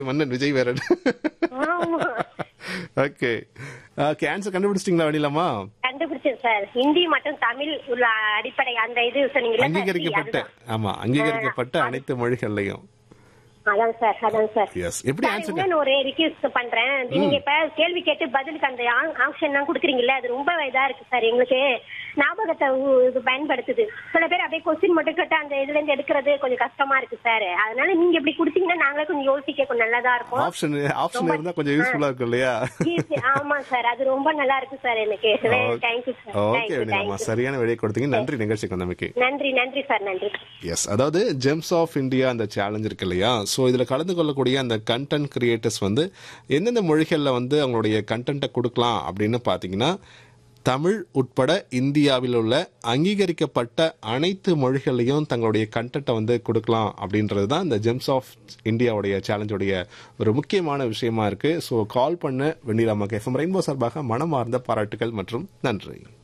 மன்னன் விஜய் வேற ஆமா ஓகே ஓகே ஆன்சர் கண்டுபிடிச்சிட்டீங்களா வெண்ணிலாமா கண்டுபிடிச்சேன் சார் ஹிந்தி மற்றும் தமிழ் உள்ள அடிப்படை அந்த இது சொன்னீங்கல்ல sir, அங்கீகரிக்கப்பட்ட அதுதான். ஆமா அங்கீகரிக்கப்பட்ட அனைத்து மொழிகள்லையும் அதான் சார் அதான் சார் எஸ் எப்படி சார், ஆன்சர் இன்னொன்னு ஒரு ரிக்வெஸ்ட் பண்றேன் நீங்க இப்ப கேள்வி கேட்டு பதிலுக்கு அந்த ஆப்ஷன் எல்லாம் குடுக்குறீங்கல்ல அது ரொம்ப இதா இருக்கு சார் எங்களுக்கு ஞாபகத்தை உ- இது பயன்படுத்துது சில பேர் அப்படியே கொஸ்டின் மட்டும் கேட்டு அந்த இதுல இருந்து எடுக்கிறது கொஞ்சம் கஷ்டமா இருக்கு சார் அதனால நீங்க இப்படி குடுத்தீங்கன்னா நாங்களே கொஞ்சம் யோசிக்க கொஞ்சம் நல்லதா இருக்கும் ஆப்ஷன் ஆப்ஷன் இருந்தா கொஞ்சம் யூஸ்ஃபுல்லா இருக்கும் இல்லையா Easy. ஆமா சார் அது ரொம்ப நல்லா இருக்கு சார் எனக்கு தேங்க்யூ சார் ஓகே தேங்க்யூ வெண்ணிலாமா தேங்க்யூ சரியான விடையை கொடுத்தீங்க நன்றி நிகழ்ச்சிக்கு வந்தமைக்கு நன்றி நன்றி சார் நன்றி எஸ் அதாவது ஜெம்ஸ் ஆஃப் இந்தியா அந்த சேலஞ்ச் இருக்கு இல்லையா ஸோ இதில் கலந்து கொள்ளக்கூடிய அந்த கண்டென்ட் கிரியேட்டர்ஸ் வந்து எந்தெந்த மொழிகளில் வந்து அவங்களுடைய கண்டென்ட்டை கொடுக்கலாம் அப்படின்னு பார்த்தீங்கன்னா தமிழ் உட்பட இந்தியாவில் உள்ள அங்கீகரிக்கப்பட்ட அனைத்து மொழிகளையும் தங்களுடைய கண்டென்ட்டை வந்து கொடுக்கலாம் அப்படின்றது தான் இந்த ஜெம்ஸ் ஆஃப் இந்தியாவுடைய சேலஞ்சுடைய ஒரு முக்கியமான விஷயமா இருக்கு ஸோ கால் பண்ண வெண்ணிலாமாக்கு எஃப்எம் ரெயின்போ சார்பாக மனமார்ந்த பாராட்டுகள் மற்றும் நன்றி